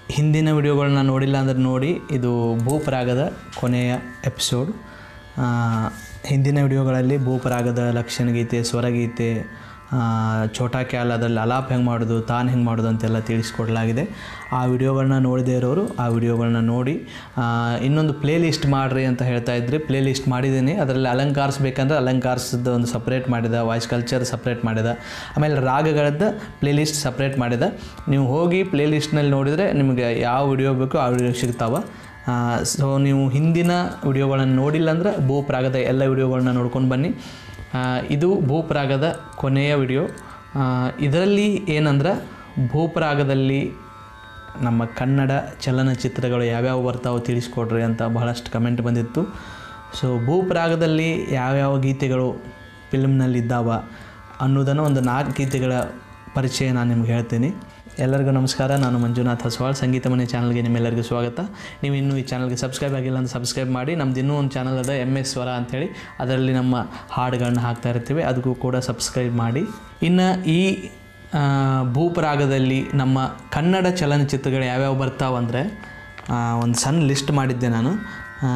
ಹಿಂದಿನ ವಿಡಿಯೋಗಳನ್ನ ನೋಡಿಲ್ಲ ಅಂದ್ರೆ ನೋಡಿ ಇದು ಭೂಪರಾಗದ ಕೊನೆಯ ಎಪಿಸೋಡ್ ಹಿಂದಿನ ವಿಡಿಯೋಗಳಲ್ಲಿ ಭೂಪರಾಗದ ಲಕ್ಷಣ ಗೀತೆ ಸ್ವರಗೀತೆ ಆ, ಛೋಟಾ ಕ್ಯಾಲ್ ಅದರಲ್ಲಿ ಅಲಾಪ್ ಹೆಂಗೆ ಮಾಡೋದು ತಾನು ಹೆಂಗೆ ಮಾಡೋದು ಅಂತೆಲ್ಲ ತಿಳಿಸ್ಕೊಡ್ಲಾಗಿದೆ ಆ ವಿಡಿಯೋಗಳನ್ನ ನೋಡದೇ ಇರೋರು ಆ ವಿಡಿಯೋಗಳನ್ನ ನೋಡಿ ಆ, ಇನ್ನೊಂದು ಪ್ಲೇ ಲಿಸ್ಟ್ ಮಾಡಿರಿ ಅಂತ ಹೇಳ್ತಾ ಇದ್ರಿ ಪ್ಲೇ ಲಿಸ್ಟ್ ಮಾಡಿದ್ದೀನಿ ಅದರಲ್ಲಿ ಅಲಂಕಾರಿಸ್ಬೇಕಂದ್ರೆ ಅಲಂಕಾರಿಸಿದ ಒಂದು ಸಪ್ರೇಟ್ ಮಾಡಿದ ವಾಯ್ಸ್ ಕಲ್ಚರ್ ಸಪ್ರೇಟ್ ಮಾಡಿದ ಆಮೇಲೆ ರಾಗಗಳದ್ದು ಪ್ಲೇ ಲಿಸ್ಟ್ ಸಪ್ರೇಟ್ ಮಾಡಿದ ನೀವು ಹೋಗಿ ಪ್ಲೇ ಲಿಸ್ಟ್ನಲ್ಲಿ ನೋಡಿದರೆ ನಿಮಗೆ ಯಾವ ವಿಡಿಯೋ ಬೇಕೋ ಆ ವಿಡಿಯೋ ಸಿಗ್ತಾವೆ ಸೊ ನೀವು ಹಿಂದಿನ ವಿಡಿಯೋಗಳನ್ನು ನೋಡಿಲ್ಲ ಅಂದ್ರೆ ಭೂಪ್ರಾಗದ ಎಲ್ಲ ವಿಡಿಯೋಗಳನ್ನ ನೋಡ್ಕೊಂಡು ಬನ್ನಿ ಆ, ಇದು ಭೂಪ್ರಾಗದ ಕೊನೆಯ ವಿಡಿಯೋ ಇದರಲ್ಲಿ ಏನಂದ್ರೆ ಭೂಪ್ರಾಗದಲ್ಲಿ ನಮ್ಮ ಕನ್ನಡ ಚಲನಚಿತ್ರಗಳು ಯಾವ್ಯಾವ ಬರ್ತಾವೋ ತಿಳಿಸ್ಕೊಡ್ರಿ ಅಂತ ಬಹಳಷ್ಟು ಕಮೆಂಟ್ ಬಂದಿತ್ತು ಸೊ ಭೂಪ್ರಾಗದಲ್ಲಿ ಯಾವ್ಯಾವ ಗೀತೆಗಳು ಫಿಲ್ಮ್ನಲ್ಲಿ ಇದ್ದಾವ ಅನ್ನೋದನ್ನು ಒಂದು ನಾಲ್ಕು ಗೀತೆಗಳ ಪರಿಚಯ ನಾನು ನಿಮ್ಗೆ ಹೇಳ್ತೀನಿ ಎಲ್ಲರಿಗೂ ನಮಸ್ಕಾರ ನಾನು ಮಂಜುನಾಥ್ ಹಸ್ವಾಳ್ ಸಂಗೀತ ಮನೆ ಚಾನಲ್ಗೆ ನಿಮ್ಮೆಲ್ಲರಿಗೂ ಸ್ವಾಗತ ನೀವು ಇನ್ನೂ ಈ ಚಾನಲ್ಗೆ ಸಬ್ಸ್ಕ್ರೈಬ್ ಆಗಿಲ್ಲ ಅಂತ ಸಬ್ಸ್ಕ್ರೈಬ್ ಮಾಡಿ ನಮ್ದು ಇನ್ನೂ ಒಂದು ಚಾನಲ್ ಅದ ಎಮ್ ಎಸ್ ಸ್ವರ ಅಂಥೇಳಿ ಅದರಲ್ಲಿ ನಮ್ಮ ಹಾಡುಗಳನ್ನ ಹಾಕ್ತಾ ಇರ್ತೀವಿ ಅದಕ್ಕೂ ಕೂಡ ಸಬ್ಸ್ಕ್ರೈಬ್ ಮಾಡಿ ಇನ್ನು ಈ ಆ, ಭೂಪರಾಗದಲ್ಲಿ ನಮ್ಮ ಕನ್ನಡ ಚಲನಚಿತ್ರಗಳು ಯಾವ್ಯಾವ ಬರ್ತಾವಂದರೆ ಒಂದು ಸಣ್ಣ ಲಿಸ್ಟ್ ಮಾಡಿದ್ದೆ ನಾನು ಆ,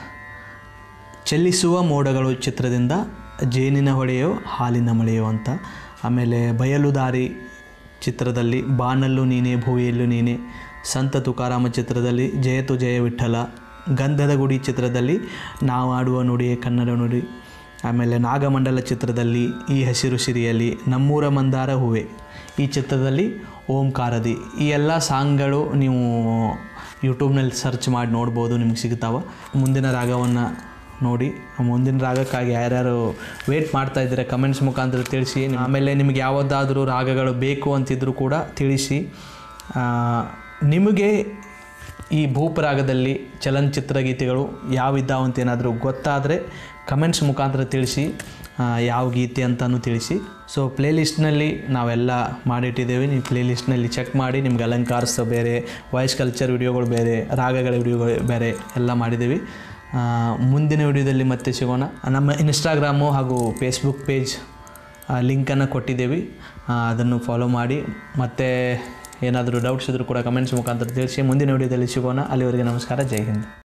ಚಲಿಸುವ ಮೋಡಗಳು ಚಿತ್ರದಿಂದ ಜೇನಿನ ಹೊಳೆಯೋ ಹಾಲಿನ ಮಳೆಯೋ ಅಂತ ಆಮೇಲೆ ಬಯಲು ದಾರಿ ಚಿತ್ರದಲ್ಲಿ ಬಾನಲ್ಲು ನೀನೆ ಭುವಿಯಲ್ಲೂ ನೀನೆ ಸಂತ ತುಕಾರಾಮ ಚಿತ್ರದಲ್ಲಿ ಜಯತು ಜಯ ವಿಠಲ ಗಂಧದ ಗುಡಿ ಚಿತ್ರದಲ್ಲಿ ನಾವಾಡುವ ನುಡಿಯೇ ಕನ್ನಡ ನುಡಿ ಆಮೇಲೆ ನಾಗಮಂಡಲ ಚಿತ್ರದಲ್ಲಿ ಈ ಹಸಿರು ಸಿರಿಯಲ್ಲಿ ನಮ್ಮೂರ ಮಂದಾರ ಹೂವೆ ಈ ಚಿತ್ರದಲ್ಲಿ ಓಂಕಾರದಿ ಈ ಎಲ್ಲ ಸಾಂಗ್ಗಳು ನೀವು ಯೂಟ್ಯೂಬ್ನಲ್ಲಿ ಸರ್ಚ್ ಮಾಡಿ ನೋಡ್ಬೋದು ನಿಮ್ಗೆ ಸಿಗ್ತಾವೆ ಮುಂದಿನ ರಾಗವನ್ನು ನೋಡಿ ಮುಂದಿನ ರಾಗಕ್ಕಾಗಿ ಯಾರ್ಯಾರು ವೇಟ್ ಮಾಡ್ತಾ ಇದ್ದೀರಾ ಕಮೆಂಟ್ಸ್ ಮುಖಾಂತರ ತಿಳಿಸಿ ಆಮೇಲೆ ನಿಮಗೆ ಯಾವುದಾದ್ರೂ ರಾಗಗಳು ಬೇಕು ಅಂತಿದ್ರು ಕೂಡ ತಿಳಿಸಿ ಆ, ನಿಮಗೆ ಈ ಭೂಪರಾಗದಲ್ಲಿ ಚಲನಚಿತ್ರ ಗೀತೆಗಳು ಯಾವಿದ್ದಾವೆ ಅಂತ ಏನಾದರೂ ಗೊತ್ತಾದರೆ ಕಮೆಂಟ್ಸ್ ಮುಖಾಂತರ ತಿಳಿಸಿ ಆ, ಯಾವ ಗೀತೆ ಅಂತಲೂ ತಿಳಿಸಿ ಸೊ ಪ್ಲೇ ಲಿಸ್ಟ್ನಲ್ಲಿ ನಾವೆಲ್ಲ ಮಾಡಿಟ್ಟಿದ್ದೇವೆ ನೀವು ಪ್ಲೇ ಲಿಸ್ಟ್ನಲ್ಲಿ ಚೆಕ್ ಮಾಡಿ ನಿಮ್ಗೆ ಅಲಂಕಾರಿಸೋ ಬೇರೆ ವಾಯ್ಸ್ ಕಲ್ಚರ್ ವಿಡಿಯೋಗಳು ಬೇರೆ ರಾಗಗಳ ವಿಡಿಯೋಗಳು ಬೇರೆ ಎಲ್ಲ ಮಾಡಿದ್ದೀವಿ ಆ, ಮುಂದಿನ ವಿಡಿಯೋದಲ್ಲಿ ಮತ್ತೆ ಸಿಗೋಣ ನಮ್ಮ ಇನ್ಸ್ಟಾಗ್ರಾಮು ಹಾಗೂ ಫೇಸ್ಬುಕ್ ಪೇಜ್ ಲಿಂಕನ್ನು ಕೊಟ್ಟಿದ್ದೇವೆ ಆ, ಅದನ್ನು ಫಾಲೋ ಮಾಡಿ ಮತ್ತು ಏನಾದರೂ ಡೌಟ್ಸ್ ಇದ್ದರೂ ಕೂಡ ಕಮೆಂಟ್ಸ್ ಮುಖಾಂತರ ತಿಳಿಸಿ ಮುಂದಿನ ವಿಡಿಯೋದಲ್ಲಿ ಸಿಗೋಣ ಅಲ್ಲಿವರೆಗೆ ನಮಸ್ಕಾರ ಜೈ ಹಿಂದ್